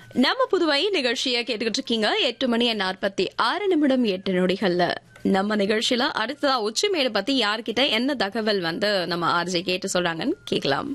நம்ம புதுவை நிகழ்ச்சியை கேட்டுக்கிட்டு இருக்கீங்க எட்டு மணி நாற்பத்தி ஆறு நிமிடம் எட்டு நொடிகள்ல நம்ம நிகழ்ச்சியில அடுத்ததா உச்சிமேடு பத்தி யார்கிட்ட என்ன தகவல் வந்து நம்ம ஆர்ஜே கேட்டு சொல்றாங்கன்னு கேட்கலாம்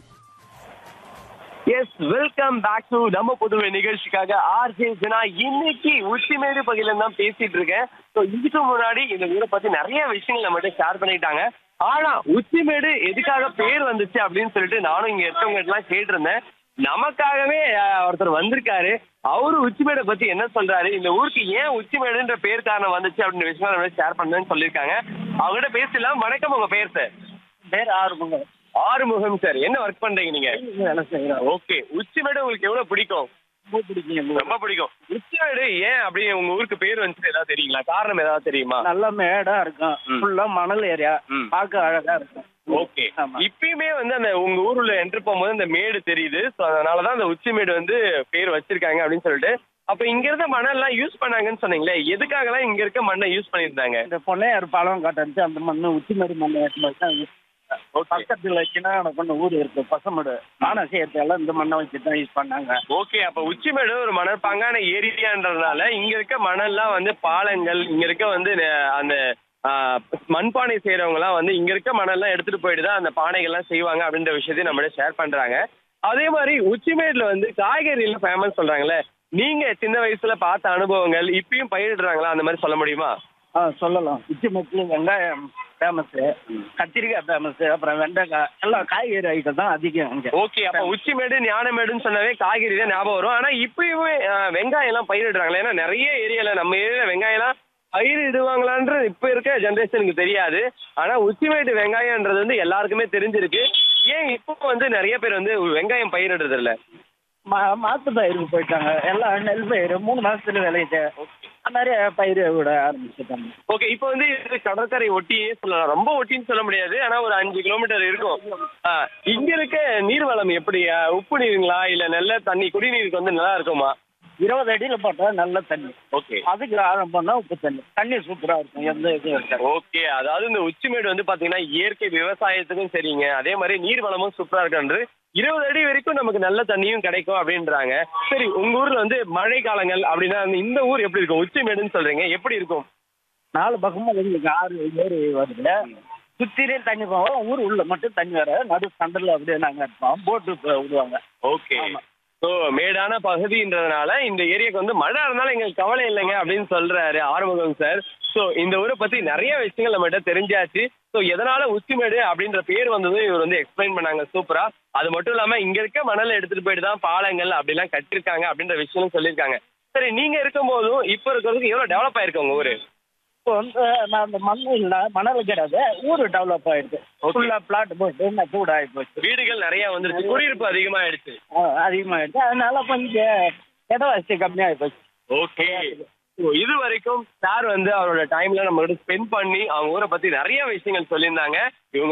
எஸ் வெல்கம் பேக் டு நம்ம புதுவை நிகழ்ச்சிக்காக ஆர்ஜே ஜனா இன்னைக்கு உச்சிமேடு பகுதியில தான் பேசிட்டு இருக்கேன் ஸோ இதுக்கு முன்னாடி இந்த ஊரை பத்தி நிறைய விஷயங்கள் நம்மகிட்ட ஷேர் பண்ணிட்டாங்க ஆனா உச்சிமேடு எதுக்காக பேர் வந்துச்சு அப்படின்னு சொல்லிட்டு நானும் இங்க இருக்கவங்க எல்லாம் கேட்டிருந்தேன் நமக்காகவே அஹ், ஒருத்தர் வந்திருக்காரு அவரு உச்சிமேடை பத்தி என்ன சொல்றாரு இந்த ஊருக்கு ஏன் உச்சிமேடுன்ற பேர் காரணம் வந்துச்சு அப்படின்னு விஷயம் நம்ம ஷேர் பண்ணேன்னு சொல்லியிருக்காங்க அவங்ககிட்ட பேசலாம் வணக்கம் உங்க பேர் சார் பேர் ஆறுமுக ஆறுமுகம் சார் என்ன ஒர்க் பண்றீங்க நீங்க வேலை செய்யறோம் ஓகே உச்சிமேடு உங்களுக்கு எவ்வளவு பிடிக்கும் ரொம்ப பிடிக்கும் எங்க ஊர். ரொம்ப பிடிக்கும் உச்சிமேடு ஏன் அப்படி உங்க ஊருக்கு பேர் வந்துச்சு ஏதாவது தெரியுங்களா காரணம் ஏதாவது தெரியுமா நல்ல மேடா இருக்கும் ம். ஃபுல்லா மணல் ஏரியா ம். பார்க்க அழகா இருக்கும் ஓகே ஆமா. இப்பயுமே வந்து அந்த உங்க ஊர்ல என்ட்ரு போகும்போது அந்த மேடு தெரியுது ஸோ அதனாலதான் அந்த உச்சிமேடு வந்து பேர் வச்சிருக்காங்க அப்படின்னு சொல்லிட்டு அப்ப இங்க இருந்த மணல்லாம் யூஸ் பண்ணாங்கன்னு சொன்னீங்களே எதுக்காகலாம் இங்க இருக்க மண்ணை யூஸ் பண்ணியிருந்தாங்க இந்த பொன்னையார் பாலம் காட்டடிச்சு அந்த மண்ணு உச்சி மாதிரி மண்ணு ஏற்று வச்சு தான் use Okay. பக்கத்துல கிணறு கொண்ட ஊர் இருக்கு பசமடு ஆனசேயத்தால இந்த மண்ணை வச்சு தான் யூஸ் பண்ணாங்க ஓகே அப்ப உச்சிமேடு ஒரு மணற்பாங்கான ஏரியான்றதுனால இங்க இருக்க மணல்லாம் வந்து பாலங்கள் இங்க இருக்க வந்து நெ- அந்த ஆ, மண்பானை செய்யறவங்க எல்லாம் வந்து இங்க இருக்க மணல்லாம் எடுத்துட்டு போயிட்டு தான் அந்த பானைகள்லாம் செய்வாங்க அப்படின்ற விஷயத்தையும் நம்மள ஷேர் பண்றாங்க அதே மாதிரி உச்சிமேடுல வந்து காய்கறி எல்லாம் ஃபேமஸ் சொல்றாங்களே நீங்க சின்ன வயசுல பார்த்த அனுபவங்கள் இப்பயும் பயிரிடுறாங்களா அந்த மாதிரி சொல்ல முடியுமா ஆ சொல்லலாம் உச்சி மரத்துல வெங்காயம் ஃபேமஸ் கத்திரிக்காய் ஃபேமஸ் அப்புறம் வெண்டைக்காய் எல்லாம் காய்கறி ஐட்டம் தான் அதிகம் இங்க ஓகே அப்ப உச்சிமேடு ஞானமேடுன்னு சொன்னாவே காய்கறி தான் ஞாபகம் வரும் ஆனா இப்பயுமே ஆ, வெங்காயம் எல்லாம் பயிரிடுறாங்களே ஏன்னா நிறைய ஏரியால நம்ம ஏரியால வெங்காயம் எல்லாம் பயிரிடுவாங்களான்றது இப்ப இருக்க ஜென்ரேஷனுக்கு தெரியாது ஆனா உச்சிமேடு வெங்காயம்ன்றது வந்து எல்லாருக்குமே தெரிஞ்சிருக்கு ஏன் இப்போ வந்து நிறைய பேர் வந்து வெங்காயம் பயிரிடுறது இல்ல மா மாத்து பயிருக்கு போயிட்டாங்க எல்லாம் நெல் பயிர் மூணு மாசத்துல விளையுது நிறைய பயிர் விட ஆரம்பிச்சுட்டாங்க ஓகே இப்போ வந்து இது கடற்கரை ஒட்டியே சொல்லலாம் ரொம்ப ஒட்டின்னு சொல்ல முடியாது ஆனா ஒரு அஞ்சு கிலோமீட்டர் இருக்கும் ஆ, இங்க இருக்க நீர்வளம் எப்படி ஆ, உப்பு நீருங்களா இல்ல நல்ல தண்ணி குடிநீருக்கு வந்து நல்லா இருக்குமா இருபது அடியில போட்டா நல்ல தண்ணி ஓகே அதுக்கு ஆரம்பம்னா உப்பு தண்ணி தண்ணி சூப்பரா இருக்கும் எந்த இதுவும் இருக்காது ஓகே அதாவது இந்த உச்சிமேடு வந்து பாத்தீங்கன்னா இயற்கை விவசாயத்துக்கும் சரிங்க அதே மாதிரி நீர் வளமும் சூப்பரா இருக்குன்றது இருபது அடி வரைக்கும் நமக்கு நல்ல தண்ணியும் கிடைக்கும் அப்படின்றாங்க சரி உங்க ஊர்ல வந்து மழை காலங்கள் அப்படின்னா வந்து இந்த ஊர் எப்படி இருக்கும் உச்சிமேடுன்னு சொல்றீங்க எப்படி இருக்கும் நாலு பக்கமும் எங்களுக்கு ஆறு ஏரி வருது சுத்திலே தண்ணி போவோம் ஊர் உள்ள மட்டும் தண்ணி வர நடு சண்டல்ல அப்படியே நாங்க இருப்போம் போட்டு ப- விடுவாங்க ஓகே ஆமா. ஸோ மேடான பகுதின்றதுனால இந்த ஏரியாக்கு வந்து மழை இருந்தாலும் எங்களுக்கு கவலை இல்லைங்க அப்படின்னு சொல்றாரு ஆறுமுகம் சார் ஸோ இந்த ஊரை பத்தி நிறைய விஷயங்கள் நம்மகிட்ட தெரிஞ்சாச்சு ஸோ எதனால உச்சிமேடு அப்படின்ற பேர் வந்ததும் இவர் வந்து எக்ஸ்பிளைன் பண்ணாங்க சூப்பரா அது மட்டும் இல்லாம இங்க இருக்க மணலை எடுத்துட்டு போயிட்டு தான் பாலங்கள் அப்படிலாம் கட்டிருக்காங்க அப்படின்ற விஷயம் சொல்லியிருக்காங்க சரி நீங்க இருக்கும் போதும் இப்போ இருக்கிறதுக்கு எவ்வளவு டெவலப் ஆயிருக்கு உங்க ஊரு இப்போ வந்து நான் அந்த மண் இல்ல மணல் கிடையாது ஊர் டெவலப் ஆயிடுச்சு Okay. ஃபுல்லா பிளாட் போட்டு நான் கூட ஆகி போச்சு வீடுகள் நிறைய வந்துருச்சு குடியிருப்பு அதிகமாயிடுச்சு ஆ, அதிகமாயிடுச்சு அதனால கொஞ்சம் இட வசதி கம்மியாகி போச்சு ஓகே இது வரைக்கும் சார் வந்து அவரோட டைம்ல நம்ம ஸ்பெண்ட் பண்ணி அவங்க ஊரை பத்தி நிறைய விஷயங்கள் சொல்லியிருந்தாங்க இவங்க